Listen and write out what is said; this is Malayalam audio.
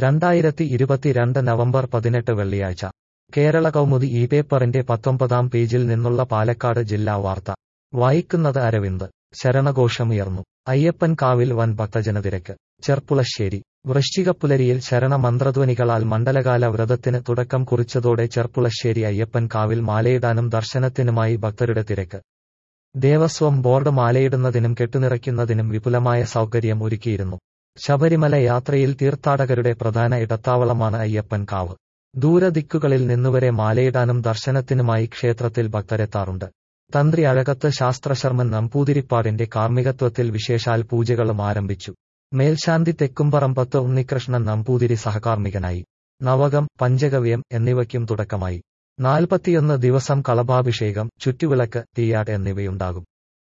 രണ്ടായിരത്തി ഇരുപത്തിരണ്ട് നവംബർ പതിനെട്ട് വെള്ളിയാഴ്ച കേരള കൗമുദി ഈ പേപ്പറിന്റെ പത്തൊമ്പതാം പേജിൽ നിന്നുള്ള പാലക്കാട് ജില്ലാ വാർത്ത വായിക്കുന്നത് അരവിന്ദ് ശരണഘോഷമുയർന്നു അയ്യപ്പൻ കാവിൽ വൻ ഭക്തജനതിരക്ക് ചെർപ്പുളശ്ശേരി വൃശ്ചികപ്പുലരിയിൽ ശരണ മന്ത്രധ്വനികളാൽ മണ്ഡലകാല വ്രതത്തിന് തുടക്കം കുറിച്ചതോടെ ചെർപ്പുളശ്ശേരി അയ്യപ്പൻ കാവിൽ മാലയിടാനും ദർശനത്തിനുമായി ഭക്തരുടെ തിരക്ക് ദേവസ്വം ബോർഡ് മാലയിടുന്നതിനും കെട്ടുനിറയ്ക്കുന്നതിനും വിപുലമായ സൗകര്യം ഒരുക്കിയിരുന്നു ശബരിമല യാത്രയിൽ തീർത്ഥാടകരുടെ പ്രധാന ഇടത്താവളമാണ് അയ്യപ്പൻ കാവ് ദൂരദിക്കുകളിൽ നിന്നുവരെ മാലയിടാനും ദർശനത്തിനുമായി ക്ഷേത്രത്തിൽ ഭക്തരെത്താറുണ്ട് തന്ത്രി അഴകത്ത് ശാസ്ത്രശർമ്മൻ നമ്പൂതിരിപ്പാടിന്റെ കാർമ്മികത്വത്തിൽ വിശേഷാൽ പൂജകളും ആരംഭിച്ചു മേൽശാന്തി തെക്കുംപറമ്പത്ത് ഉണ്ണികൃഷ്ണൻ നമ്പൂതിരി സഹകാർമ്മികനായി നവകം പഞ്ചഗവ്യം എന്നിവയ്ക്കും തുടക്കമായി നാൽപ്പത്തിയൊന്ന് ദിവസം കളഭാഭിഷേകം ചുറ്റുവിളക്ക് തീയാട് എന്നിവയുണ്ടാകും